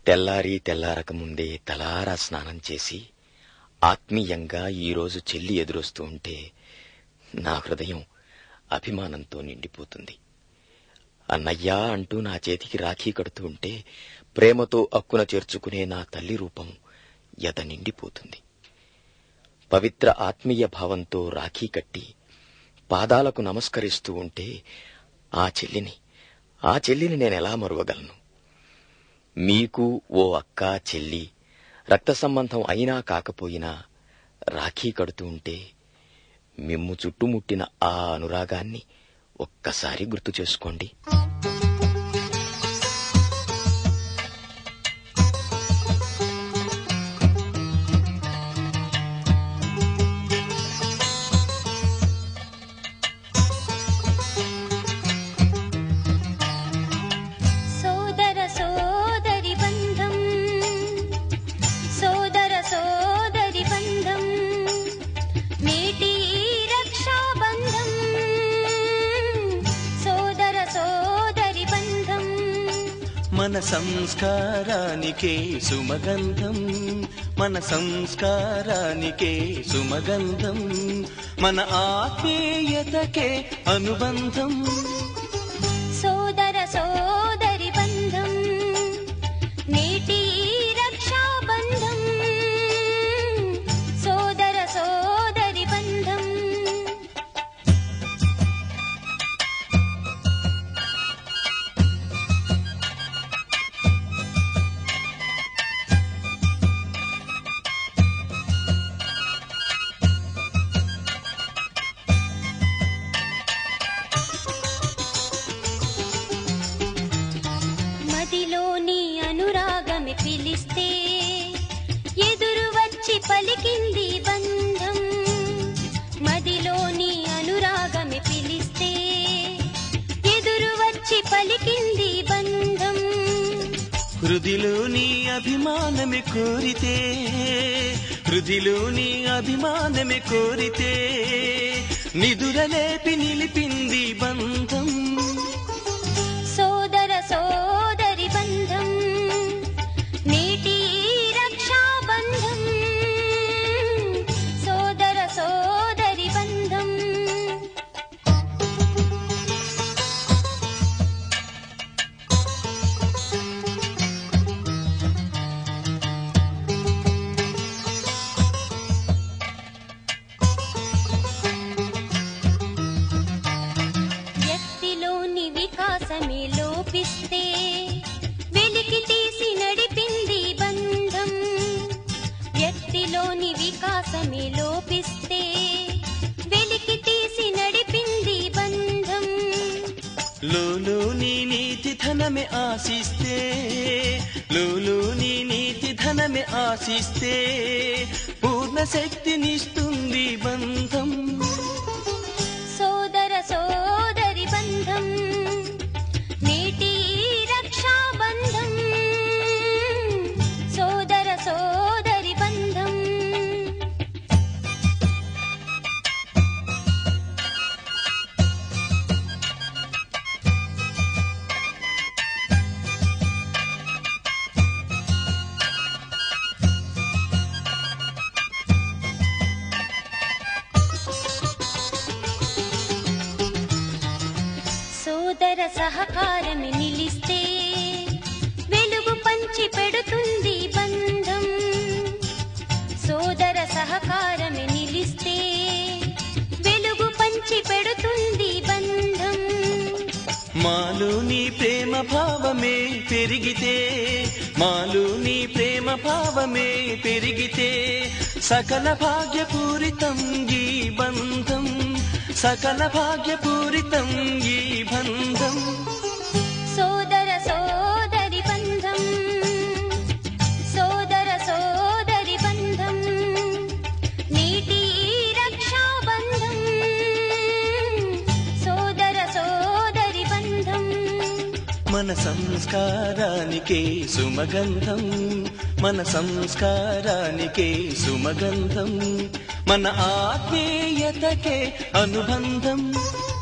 తెల్లారి తెల్లారకముందే తలారా స్నానం చేసి ఆత్మీయంగా ఈరోజు చెల్లి ఎదురొస్తూ ఉంటే నా హృదయం అభిమానంతో నిండిపోతుంది అన్నయ్యా అంటూ నా చేతికి రాఖీ కడుతూ ఉంటే ప్రేమతో అక్కున చేర్చుకునే నా తల్లి రూపం ఎద నిండిపోతుంది పవిత్ర ఆత్మీయ భావంతో రాఖీ కట్టి పాదాలకు నమస్కరిస్తూ ఉంటే ఆ చెల్లిని ఆ చెల్లిని నేనెలా మరువగలను మీకు ఓ అక్క చెల్లి రక్త సంబంధం అయినా కాకపోయినా రాఖీ కడుతూ ఉంటే మిమ్ము చుట్టుముట్టిన ఆ అనురాగాన్ని ఒక్కసారి గుర్తు చేసుకోండి సోదర సోదరి బంధం సోదర సోదరి బంధం నేటి ఈ రక్షా బంధం సోదర సోదరి బంధం మన సంస్కారానికే సుమగంధం మన సంస్కారానికే సుమగంధం మన ఆత్మీయతకే అనుబంధం సోదర సోదరి బంధం నేటి ఈ రక్షా బంధం సోదర సోదరి బంధం మదిలోని అనురాగమి పిలిస్తే ఎదురు వచ్చి పలికింది బంధం మదిలోని అనురాగమి పిలిస్తే ఎదురు వచ్చి పలికింది బంధం హృదిలో నీ అభిమానమే కోరితే హృదిలో నీ అభిమానమే కోరితే నిదురలేపి నిలిపింది బంధం సోదర సోదరి బంధం నేటి ఈ రక్షా బంధం సోదర సోదరి బంధం వ్యక్తిలోని వికాసమే లోపిస్తే వెలికి తీసి నడిపింది బంధం వ్యక్తిలోని వికాసమే లోపిస్తే వెలికి తీసి నడిపింది బంధం లోలో నీ నీతి ధనమే ఆశిస్తే లోలో నీ నీతి ధనమే ఆశిస్తే పూర్ణ శక్తినిస్తుంది బంధం సోదర సోదరి బంధం నేటి ఈ రక్షా బంధం సోదర సోదరి బంధం సోదర సహకారమి నిలిస్తే వెలుగు పంచి పెడుతుంది బంధం సోదర సహకారమి నిలిస్తే వెలుగు పంచి పెడుతుంది బంధం మాలో నీ ప్రేమ భావమే పెరిగితే మాలో నీ ప్రేమ భావమే పెరిగితే సకల భాగ్యపూరితం ఈ బంధం సకల భాగ్యపూరితం ఈ బంధం సోదర సోదరి బంధం సోదర సోదరి బంధం నీటి ఈ రక్షా బంధం సోదర సోదరి బంధం మన సంస్కారానికే సుమగంధం మన సంస్కారానికే సుమగంధం మన ఆత్మీయతకే అనుబంధం